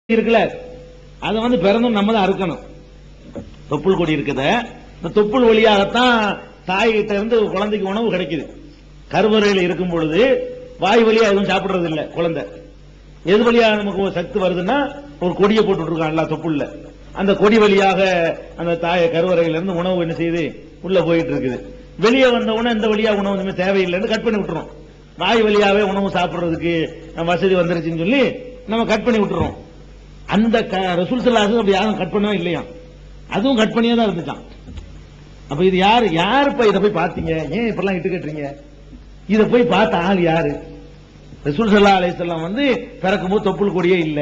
இருக்குல்ல அதை வந்து பிறந்தும் நம்ம தான் அறுக்கணும் தொப்புள் கொடி இருக்குத இந்த தொப்புள் வழியாகத்தான் தாய்கிட்ட இருந்து குழந்தைக்கு உணவு கிடைக்குது கருவறையில் இருக்கும் பொழுது வாய் வழியா எதுவும் சாப்பிடுறது இல்ல குழந்தை எது வழியா நமக்கு ஒரு சத்து வருதுன்னா ஒரு கொடியை போட்டு விட்டுருக்கான்ல தொப்புள்ள அந்த கொடி வழியாக அந்த தாய கருவறையில இருந்து உணவு என்ன செய்யுது உள்ள போயிட்டு இருக்குது வெளியே வந்த உடனே இந்த வழியா உணவு இனிமே தேவையில்லைன்னு கட் பண்ணி விட்டுறோம் வாய் வழியாவே உணவு சாப்பிடுறதுக்கு வசதி வந்துருச்சுன்னு சொல்லி நம்ம கட் பண்ணி விட்டுறோம் அந்த க- ரசூல் சல்லாஹு அப்படி யாரும் கட் பண்ணவே இல்லையா அதுவும் கட் பண்ணியே தான் இருந்துச்சான் அப்ப இது யாரு யாருப்பா இதை போய் பாத்தீங்க ஏன் இப்பெல்லாம் இட்டு கட்டுறீங்க இதை போய் பார்த்த ஆள் யாரு ரசூல் சல்லா அலிசல்லாம் வந்து பிறக்கும்போது தொப்புள் கொடியே இல்ல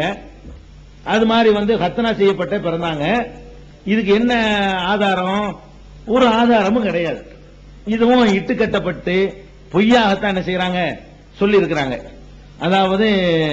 அது மாதிரி வந்து ஹத்தனா செய்யப்பட்ட பிறந்தாங்க இதுக்கு என்ன ஆதாரம் ஒரு ஆதாரமும் கிடையாது இதுவும் இட்டு கட்டப்பட்டு பொய்யாகத்தான் என்ன செய்யறாங்க சொல்லி இருக்கிறாங்க அதாவது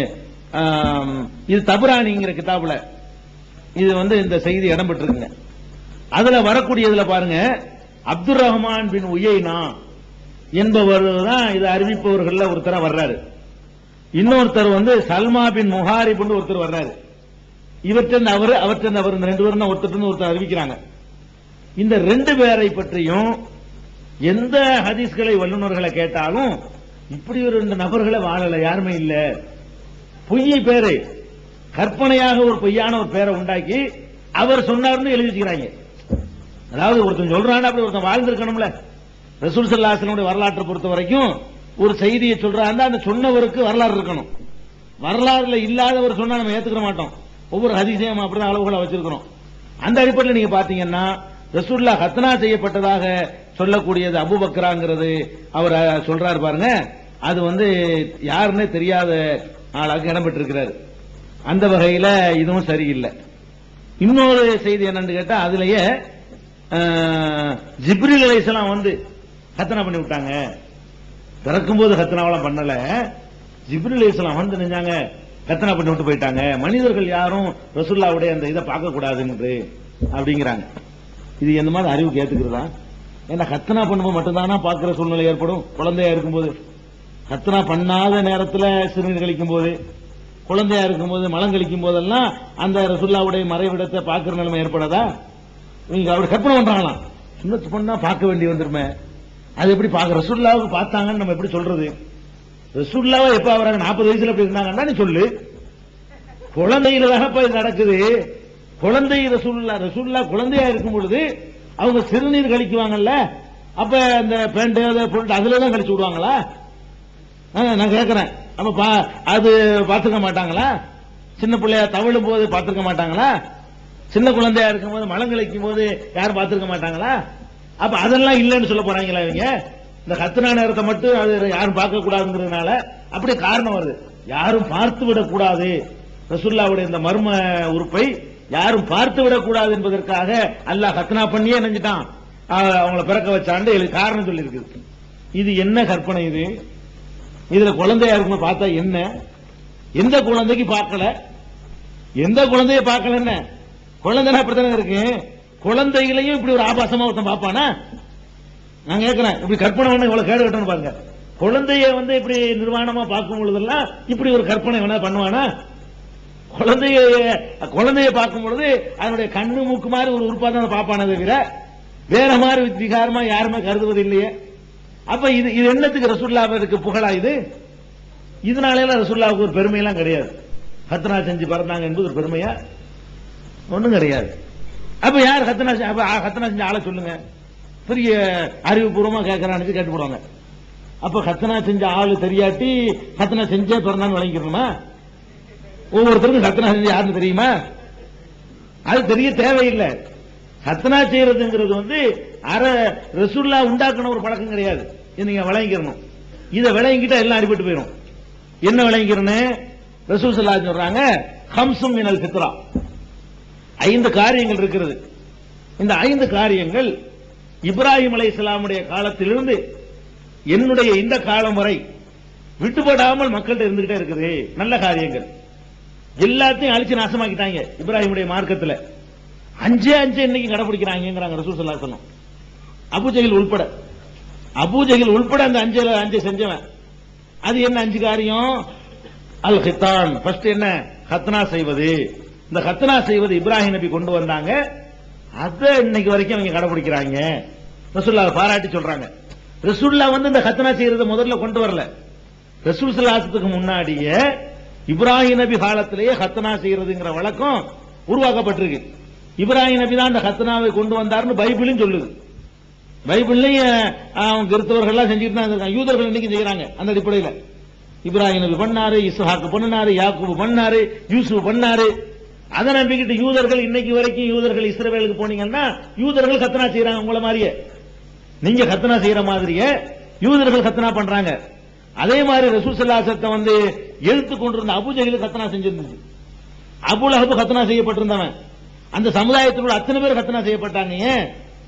ஆம், இது தபுரானிங்கிற கிதாபுல இது வந்து இந்த செய்தி இடம்பெற்றிருக்குங்க அதுல வரக்கூடியதுல பாருங்க அப்துல் ரஹ்மான் பின் உயைனா என்பவர் தான் இது அறிவிப்பவர்கள்ல ஒருத்தரா வர்றாரு இன்னொருத்தர் வந்து சல்மா பின் முஹாரிப்னு ஒருத்தர் வர்றாரு இவற்றிருந்து அவரு அவற்றிருந்து அவர் இந்த ரெண்டு பேரும் தான் ஒருத்தர் ஒருத்தர் அறிவிக்கிறாங்க இந்த ரெண்டு பேரை பற்றியும் எந்த ஹதீஸ்களை வல்லுநர்களை கேட்டாலும் இப்படி ஒரு ரெண்டு நபர்களை வாழல யாருமே இல்ல பொய் பேரு கற்பனையாக ஒரு பொய்யான ஒரு பேரை உண்டாக்கி அவர் சொன்னார்னு எழுதி வச்சுக்கிறாங்க அதாவது ஒருத்தன் சொல்றான் அப்படி ஒருத்தன் வாழ்ந்திருக்கணும்ல ரசூல் சல்லாசனுடைய வரலாற்றை பொறுத்த வரைக்கும் ஒரு செய்தியை சொல்றாருன்னா அந்த சொன்னவருக்கு வரலாறு இருக்கணும் வரலாறுல இல்லாதவர் சொன்னா நம்ம ஏத்துக்க மாட்டோம் ஒவ்வொரு ஹதீசையும் அப்படிதான் அளவுகளை வச்சிருக்கிறோம் அந்த அடிப்படையில் நீங்க பாத்தீங்கன்னா ரசூல்லா ஹத்னா செய்யப்பட்டதாக சொல்லக்கூடியது அபுபக்கராங்கிறது அவர் அஹ், சொல்றாரு பாருங்க அது வந்து யாருன்னே தெரியாத ஆளாக இடம்பெற்றிருக்கிறாரு அந்த வகையில இதுவும் சரியில்லை இன்னொரு செய்தி என்னன்னு கேட்டா அதுலயே அஹ், ஜிப்ரில் அலைஹிஸ்ஸலாம் வந்து ஹத்தனா பண்ணி விட்டாங்க பிறக்கும்போது ஹத்தனாவெல்லாம் பண்ணல ஜிப்ரில் அலைஹிஸ்ஸலாம் வந்து நினைஞ்சாங்க ஹத்தனா பண்ணி விட்டு போயிட்டாங்க மனிதர்கள் யாரும் ரசூல்லாவுடைய அந்த இதை பார்க்க கூடாதுன்னு அப்படிங்கிறாங்க இது எந்த மாதிரி அறிவுக்கு ஏத்துக்கிறதா ஏன்னா ஹத்தனா பண்ணும்போது மட்டும்தானா பார்க்கிற சூழ்நிலை ஏற்படும் குழந்தையா இருக்கும்போது ஹத்தனா பண்ணாத நேரத்துல சிறுநீர் கழிக்கும் போது குழந்தையா இருக்கும்போது மலம் கழிக்கும் போதெல்லாம் அந்த ரசுல்லாவுடைய மறைவிடத்தை பார்க்கிற நிலைமை ஏற்படாதா நீங்க அப்படி கற்பனை பண்றாங்களாம் சுண்ணத்து பண்ணா பார்க்க வேண்டி வந்துருமே அது எப்படி பார்க்க ரசுல்லாவுக்கு பார்த்தாங்கன்னு நம்ம எப்படி சொல்றது ரசுல்லாவை எப்ப வராங்க நாற்பது வயசுல எப்படி இருந்தாங்கன்னா நீ சொல்லு குழந்தையில தானப்பா இது நடக்குது குழந்தை ரசூல்லா ரசூல்லா குழந்தையா இருக்கும் பொழுது அவங்க சிறுநீர் கழிக்குவாங்கல்ல அப்ப அந்த பேண்ட் பொருள் அதுல தான் கழிச்சு விடுவாங்களா ஆ, நான் கேட்கிறேன் அப்ப பா- அது பார்த்துக்க மாட்டாங்களா சின்ன பிள்ளையா தவழும் போது பார்த்துக்க மாட்டாங்களா சின்ன குழந்தையா இருக்கும் போது மலம் கழிக்கும் போது யாரும் பார்த்துக்க மாட்டாங்களா அப்ப அதெல்லாம் இல்லைன்னு சொல்ல போறாங்களா இவங்க இந்த கத்துனா நேரத்தை மட்டும் அது யாரும் பார்க்க கூடாதுங்கிறதுனால அப்படி காரணம் வருது யாரும் பார்த்து விடக்கூடாது ரசுல்லாவுடைய இந்த மர்ம உறுப்பை யாரும் பார்த்து விடக்கூடாது என்பதற்காக அல்லாஹ் கத்னா பண்ணியே நினைஞ்சிட்டான் அவங்கள பிறக்க வச்சாண்டு இதுக்கு காரணம் சொல்லி இருக்குது இது என்ன கற்பனை இது இதுல குழந்தையா இருக்கும்போது பார்த்தா என்ன எந்த குழந்தைக்கு பார்க்கல எந்த குழந்தைய பார்க்கல என்ன குழந்தைனா அப்படித்தானே இருக்கு குழந்தைகளையும் இப்படி ஒரு ஆபாசமா ஒருத்தன் பார்ப்பானா நான் கேட்கிறேன் இப்படி கற்பனை பண்ண இவ்வளவு கேடு கட்டணும் பாருங்க குழந்தைய வந்து இப்படி நிர்வாணமா பார்க்கும் பொழுதெல்லாம் இப்படி ஒரு கற்பனை வேணா பண்ணுவானா குழந்தைய குழந்தைய பார்க்கும் பொழுது அதனுடைய கண்ணு மூக்கு மாதிரி ஒரு உறுப்பா தான் பார்ப்பானே தவிர வேற மாதிரி விகாரமா யாருமே கருதுவது இல்லையே அப்ப இது இது என்னத்துக்கு ரசுல்லாவிற்கு புகழா இது இதனால எல்லாம் ரசுல்லாவுக்கு ஒரு பெருமையெல்லாம் கிடையாது ஹத்னா செஞ்சு பிறந்தாங்க என்பது ஒரு பெருமையா ஒண்ணும் கிடையாது அப்ப யார் ஹத்னா செ- அப்ப ஆ- ஹத்னா செஞ்ச ஆளை சொல்லுங்க பெரிய அறிவுபூர்வமா கேட்கறான்னு கேட்டு போடுவாங்க அப்ப ஹத்னா செஞ்ச ஆளு தெரியாட்டி ஹத்னா செஞ்சே பிறந்தான்னு வழங்கிக்கணுமா ஒவ்வொருத்தருக்கும் ஹத்னா செஞ்சு யாருன்னு தெரியுமா அது தெரிய தேவையில்லை ஹத்னா செய்யறதுங்கிறது வந்து அற ரசுல்லா உண்டாக்குன ஒரு பழக்கம் கிடையாது இதை நீங்க விளங்கிக்கணும் இதை விளங்கிட்டா எல்லாம் அடிபட்டு போயிடும் என்ன விளங்கிக்கிறேன்னு ரசூல் சல்லா சொல்றாங்க ஹம்சும் மினல் ஃபித்ரா ஐந்து காரியங்கள் இருக்கிறது இந்த ஐந்து காரியங்கள் இப்ராஹிம் அலைஹிஸ்ஸலாமுடைய காலத்திலிருந்து என்னுடைய இந்த காலம் வரை விட்டுப்படாமல் மக்கள்கிட்ட இருந்துகிட்டே இருக்குது நல்ல காரியங்கள் எல்லாத்தையும் அழிச்சு நாசமாக்கிட்டாங்க இப்ராஹிமுடைய மார்க்கத்துல அஞ்சே அஞ்சே இன்னைக்கு கடைபிடிக்கிறாங்கிறாங்க ரசூல் ஸல்லல்லாஹு அலைஹி வஸல்லம் அபூஜஹில் உள்பட அபூஜஹில் உள்பட அந்த அஞ்சு அஞ்சு செஞ்சவன் அது என்ன அஞ்சு காரியம் அல் ஹித்தான் ஃபர்ஸ்ட் என்ன ஹத்னா செய்வது இந்த ஹத்னா செய்வது இப்ராஹிம் நபி கொண்டு வந்தாங்க அதை இன்னைக்கு வரைக்கும் அவங்க கடைபிடிக்கிறாங்க ரசூல்லாவை பாராட்டி சொல்றாங்க ரசூல்லா வந்து இந்த ஹத்னா செய்யறத முதல்ல கொண்டு வரல ரசூல் சல்லாசத்துக்கு முன்னாடியே இப்ராஹிம் நபி காலத்திலேயே ஹத்னா செய்யறதுங்கிற வழக்கம் உருவாக்கப்பட்டிருக்கு இப்ராஹிம் நபி தான் அந்த ஹத்னாவை கொண்டு வந்தாருன்னு பைபிளும் சொல்லுது பைபிள்லயும் அவங்க கிறிஸ்தவர்கள் எல்லாம் செஞ்சுட்டு தான் இருக்காங்க யூதர்கள் இன்னைக்கு செய்யறாங்க அந்த அடிப்படையில் இப்ராஹிம் நபி பண்ணாரு இஸ்ஹாக்கு பண்ணாரு யாக்கூப் பண்ணாரு யூசுப் பண்ணாரு அதை நம்பிக்கிட்டு யூதர்கள் இன்னைக்கு வரைக்கும் யூதர்கள் இஸ்ரவேலுக்கு போனீங்கன்னா யூதர்கள் கத்தனா செய்யறாங்க உங்கள மாதிரியே நீங்க கத்தனா செய்யற மாதிரியே யூதர்கள் கத்தனா பண்றாங்க அதே மாதிரி ரசூல் சல்லாசத்தை வந்து எழுத்து கொண்டிருந்த அபுஜகில் கத்தனா செஞ்சிருந்துச்சு அபுல் அஹபு கத்தனா செய்யப்பட்டிருந்தவன் அந்த சமுதாயத்தில் உள்ள அத்தனை பேர் கத்தனா செய்யப்பட்டாங்க ஏன்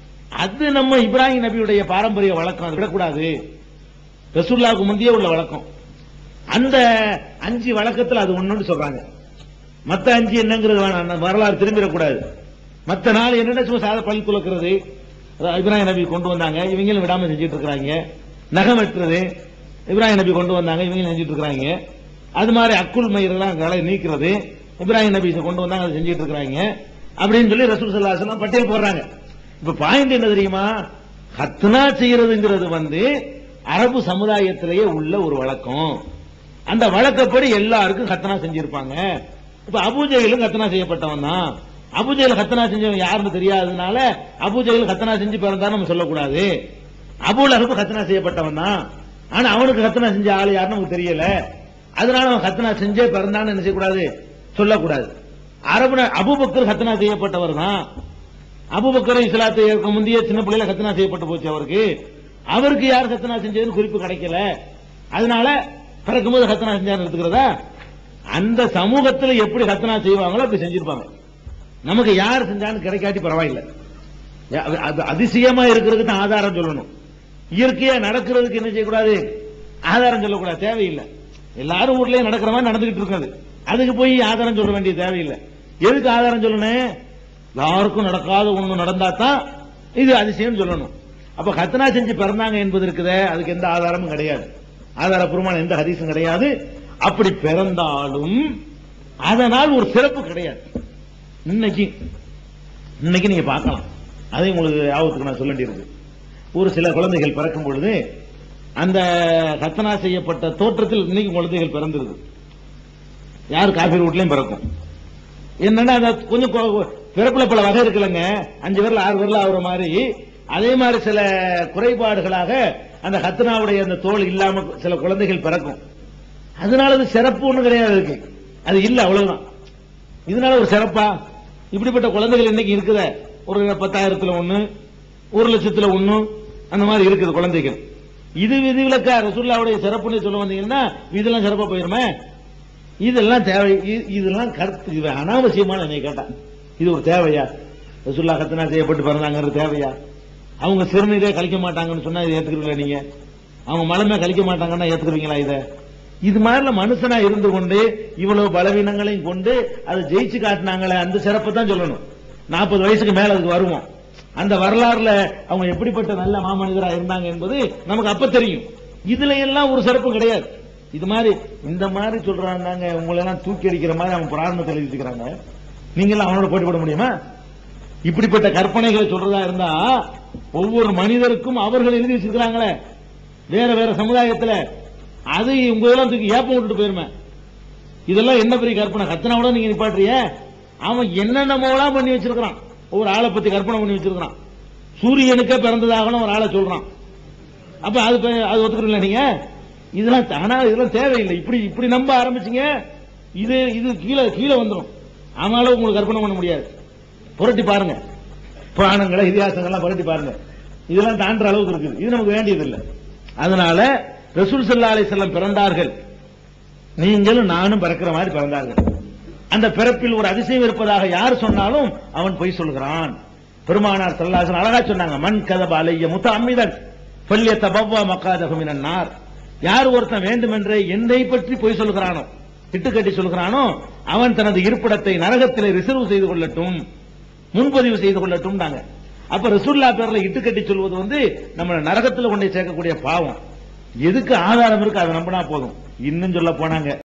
அது நம்ம இப்ராஹிம் நபியுடைய பாரம்பரிய வழக்கம் அது விடக்கூடாது ரசூல்லாவுக்கு முந்தைய உள்ள வழக்கம் அந்த அஞ்சு வழக்கத்தில் அது ஒண்ணுன்னு சொல்றாங்க மத்த அஞ்சு என்னங்கிறது வேணாம் அந்த வரலாறு திரும்பிடக்கூடாது மத்த நாள் என்னென்ன சும்மா சாத பல் துளக்கிறது அதாவது இப்ராஹிம் நபி கொண்டு வந்தாங்க இவங்களும் விடாம செஞ்சுட்டு இருக்கிறாங்க நகம் வெட்டுறது இப்ராஹிம் நபி கொண்டு வந்தாங்க இவங்களும் செஞ்சுட்டு இருக்கிறாங்க அது மாதிரி அக்குல் மயிரெல்லாம் களை நீக்கிறது இப்ராஹிம் நபி கொண்டு வந்தாங்க அதை செஞ்சுட்டு இருக்கிறாங்க அப்படின்னு சொல்லி ரசூல் சல்லாஹ் பட்டியல் போடுறாங்க இப்ப பாயிண்ட் என்ன தெரியுமா ஹத்னா செய்யறதுங்கிறது வந்து அரபு சமுதாயத்திலேயே உள்ள ஒரு வழக்கம் அந்த வழக்கப்படி எல்லாருக்கும் கத்தனா செஞ்சிருப்பாங்க இப்ப அபூஜையிலும் கத்தனா செய்யப்பட்டவன் தான் அபூஜையில் கத்தனா செஞ்சவன் யாருன்னு தெரியாததுனால அபூஜையில் கத்தனா செஞ்சு பிறந்தா நம்ம சொல்லக்கூடாது அபூல் அஹபு கத்தனா செய்யப்பட்டவன் தான் ஆனா அவனுக்கு கத்தனா செஞ்ச ஆள் யாருன்னு நமக்கு தெரியல அதனால அவன் கத்தனா செஞ்சே பிறந்தான்னு என்ன செய்யக்கூடாது சொல்லக்கூடாது அரபு அபுபக்கர் கத்தனா செய்யப்பட்டவர் தான் அபுபக்கர் இஸ்லாத்தை ஏற்க முந்தைய சின்ன பிள்ளைல கத்தனா செய்யப்பட்டு போச்சு அவருக்கு அவருக்கு யார் கத்தனா செஞ்சதுன்னு குறிப்பு கிடைக்கல அதனால பிறக்கும்போது கத்தனா செஞ்சான்னு எடுத்துக்கிறதா அந்த சமூகத்தில் எப்படி கத்தனா செய்வாங்களோ அப்படி செஞ்சிருப்பாங்க நமக்கு யார் செஞ்சான்னு கிடைக்காட்டி பரவாயில்லை அது அதிசயமா இருக்கிறதுக்கு தான் ஆதாரம் சொல்லணும் இயற்கையா நடக்கிறதுக்கு என்ன செய்யக்கூடாது ஆதாரம் சொல்லக்கூடாது தேவையில்லை எல்லாரும் ஊர்லயும் நடக்கிற மாதிரி நடந்துகிட்டு இருக்காது அதுக்கு போய் ஆதாரம் சொல்ல வேண்டிய தேவையில்லை எதுக்கு ஆதாரம் சொல்லணும் யாருக்கும் நடக்காத ஒண்ணு நடந்தா தான் இது அதிசயம் சொல்லணும் அப்ப கத்தனா செஞ்சு பிறந்தாங்க என்பது இருக்குதே அதுக்கு எந்த ஆதாரமும் கிடையாது ஆதாரபூர்வமான எந்த ஹதீஸும் கிடையாது அப்படி பிறந்தாலும் அதனால் ஒரு சிறப்பு கிடையாது இன்னைக்கு இன்னைக்கு நீங்க பார்க்கலாம் அதை உங்களுக்கு ஆபத்துக்கு நான் சொல்ல வேண்டியிருக்கு ஒரு சில குழந்தைகள் பிறக்கும் பொழுது அந்த கத்தனா செய்யப்பட்ட தோற்றத்தில் இன்னைக்கு குழந்தைகள் பிறந்திருக்கு யார் காபீர் வீட்லயும் பிறக்கும் என்னன்னா அந்த கொஞ்சம் கொ- பிறப்புல பல வகை இருக்குல்லங்க அஞ்சு பேர்ல ஆறு பேர்ல ஆகுற மாதிரி அதே மாதிரி சில குறைபாடுகளாக அந்த ஹத்னாவுடைய அந்த தோல் இல்லாம சில குழந்தைகள் பிறக்கும் அதனால அது சிறப்பு ஒண்ணு கிடையாது இருக்கு அது இல்ல அவ்வளவுதான் இதனால ஒரு சிறப்பா இப்படிப்பட்ட குழந்தைகள் இன்னைக்கு இருக்குத ஒரு பத்தாயிரத்துல ஒண்ணு ஒரு லட்சத்துல ஒண்ணு அந்த மாதிரி இருக்குது குழந்தைகள் இது விதிவிலக்கா ரசூல்லாவுடைய சிறப்புன்னு சொல்ல வந்தீங்கன்னா இதெல்லாம் சிறப்பா போயிருமே இதெல்லாம் தேவை இ- இதெல்லாம் கருத்து இது அனாவசியமான என்னை கேட்டா இது ஒரு தேவையா ரசூல்லா கத்தனா செய்யப்பட்டு பிறந்தாங்கிறது தேவையா அவங்க சிறுநீரே கழிக்க மாட்டாங்கன்னு சொன்னா இதை ஏத்துக்கிறீங்களா நீங்க அவங்க மலமே கழிக்க மாட்டாங்கன்னா ஏத்துக்கிறீங்களா இத இது மாதிரில மனுஷனா இருந்து கொண்டு இவ்வளவு பலவீனங்களையும் கொண்டு அதை ஜெயிச்சு காட்டினாங்களே அந்த சிறப்பை தான் சொல்லணும் நாற்பது வயசுக்கு மேல அதுக்கு வருவோம் அந்த வரலாறுல அவங்க எப்படிப்பட்ட நல்ல மாமனிதரா இருந்தாங்க என்பது நமக்கு அப்ப தெரியும் இதுல எல்லாம் ஒரு சிறப்பு கிடையாது இது மாதிரி இந்த மாதிரி சொல்றாங்க உங்களை எல்லாம் தூக்கி அடிக்கிற மாதிரி அவன் பிரார்த்தனை எழுதி வச்சுக்கிறாங்க நீங்க எல்லாம் அவனோட போட்டி போட முடியுமா இப்படிப்பட்ட கற்பனைகளை சொல்றதா இருந்தா ஒவ்வொரு மனிதருக்கும் அவர்கள் எழுதி வச்சிருக்கிறாங்களே வேற வேற சமுதாயத்துல அது உங்க இதெல்லாம் தூக்கி ஏப்பம் விட்டுட்டு போயிருமே இதெல்லாம் என்ன பெரிய கற்பனை கத்தனாவோட நீங்க நிப்பாட்டுறிய அவன் என்னென்னமோலாம் பண்ணி வச்சிருக்கிறான் ஒரு ஆளை பத்தி கற்பனை பண்ணி வச்சிருக்கிறான் சூரியனுக்கே பிறந்ததாகணும் ஒரு ஆளை சொல்றான் அப்ப அது பே- அது ஒத்துக்கிறீங்களா நீங்க இதெல்லாம் ஆனா இதெல்லாம் தேவையில்லை இப்படி இப்படி நம்ப ஆரம்பிச்சீங்க இது இது கீழே கீழே வந்துடும் ஆனாலும் உங்களுக்கு கற்பனை பண்ண முடியாது புரட்டி பாருங்க புராணங்களை இதிகாசங்கள்லாம் புரட்டி பாருங்க இதெல்லாம் தாண்டுற அளவுக்கு இருக்குது இது நமக்கு வேண்டியதில்லை அதனால ரசூல் ஸல்லல்லாஹு அலைஹி வஸல்லம் பிறந்தார்கள் நீங்களும் நானும் பிறக்கிற மாதிரி பிறந்தார்கள் அந்த பிறப்பில் ஒரு அதிசயம் இருப்பதாக யார் சொன்னாலும் அவன் பொய் சொல்கிறான் பெருமானார் சல்லாசன் அழகா சொன்னாங்க மண் கதப அலைய முத்த அம்மிதன் பள்ளிய தபவ்வா மக்காதகுமினார் யார் ஒருத்தன் வேண்டுமென்றே என்னை பற்றி பொய் சொல்கிறானோ திட்டுக்கட்டி சொல்கிறானோ அவன் தனது இருப்பிடத்தை நரகத்திலே ரிசர்வ் செய்து கொள்ளட்டும் முன்பதிவு செய்து கொள்ளட்டும் அப்ப ரசூல்லா பேர்ல இட்டுக்கட்டி சொல்வது வந்து நம்ம நரகத்துல கொண்டு போய் சேர்க்கக்கூடிய பாவம் எதுக்கு ஆதாரம் இருக்கு அதை நம்பினா போதும் இன்னும் சொல்ல போனாங்க